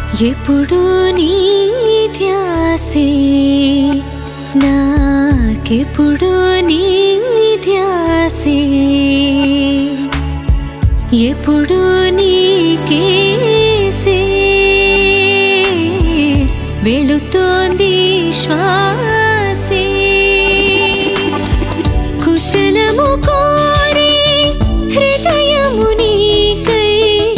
ఎప్పుడు నీ ధ్యాసే నాకెప్పుడు నీ ధ్యాసే ఎప్పుడు నీకేసే వెళుతోంది శ్వాసే కుశలము కోరి హృదయము నీకై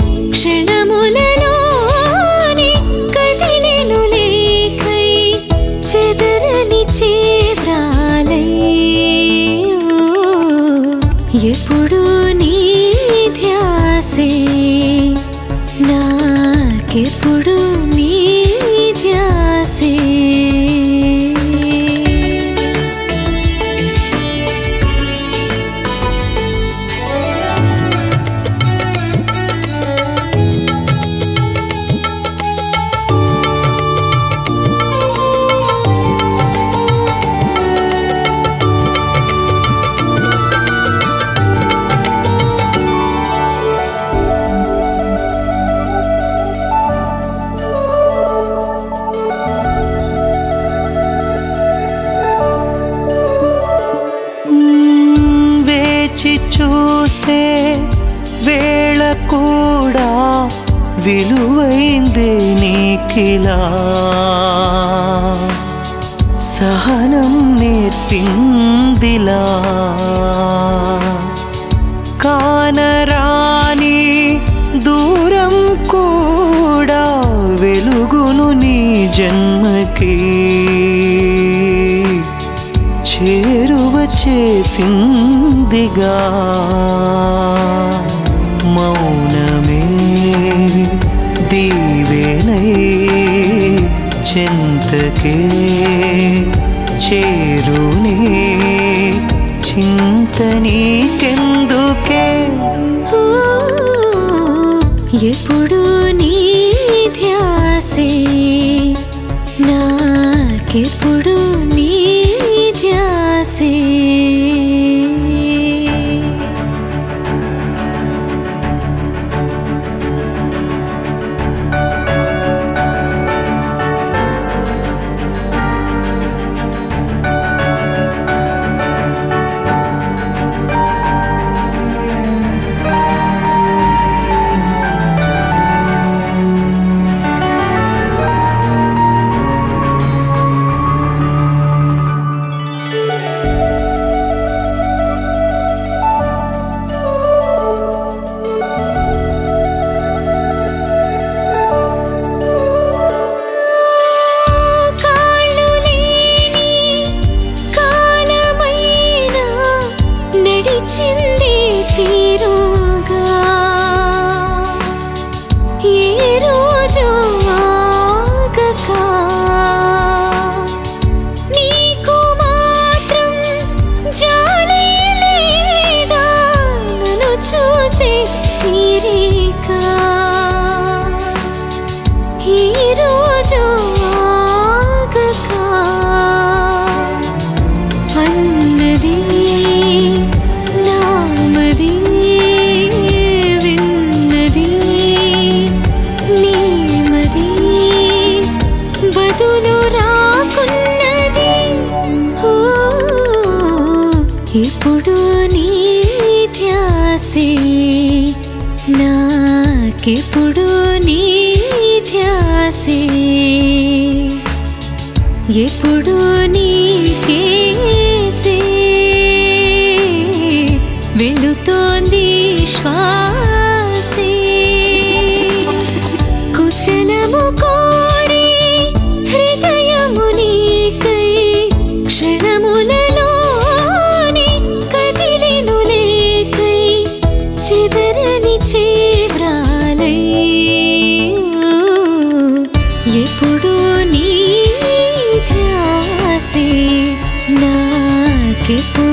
క్షణములలోని కదిలెను లేఖై చెదరని చేవ్రాలై ఎప్పుడు నీ ధ్యాసే నాకెప్పుడు నీ ధ్యాసే వేచి చూసే వేళ కూడా విలువైందే నీకిలా సహనం నేర్పిందిలా కానరాని దూరం కూడా వెలుగును నీ జన్మకి చేరువ చేసిందిగా మౌనమే దీవెనై చెంతకే చేరునే చింత నీకెందుకే ఓ, ఎప్పుడు నీ ధ్యాసే నాకెప్పుడు నీ ధ్యాసే కాళ్ళు లేని కాలమైనా నడిచింది తీరుగా ఏ రోజు ఆగక నీకు మాత్రం జాలి లేదా నన్ను చూసి తీరిక ఈరోజు ఆగక అన్నది నామది విన్నది నీమది బదులు రాకున్నది ఓ, ఇప్పుడు నీ ధ్యాసే నాకెప్పుడు నీ ధ్యాసే ఎప్పుడు నీకేసే వెళుతోంది శ్వాసే కుశలము కోరి హృదయము నీకై క్షణములలోని కదిలెను లేకై చెదరని చేవ్రాలై ఎప్పుడు నీ ధ్యాసే నాకెప్పుడు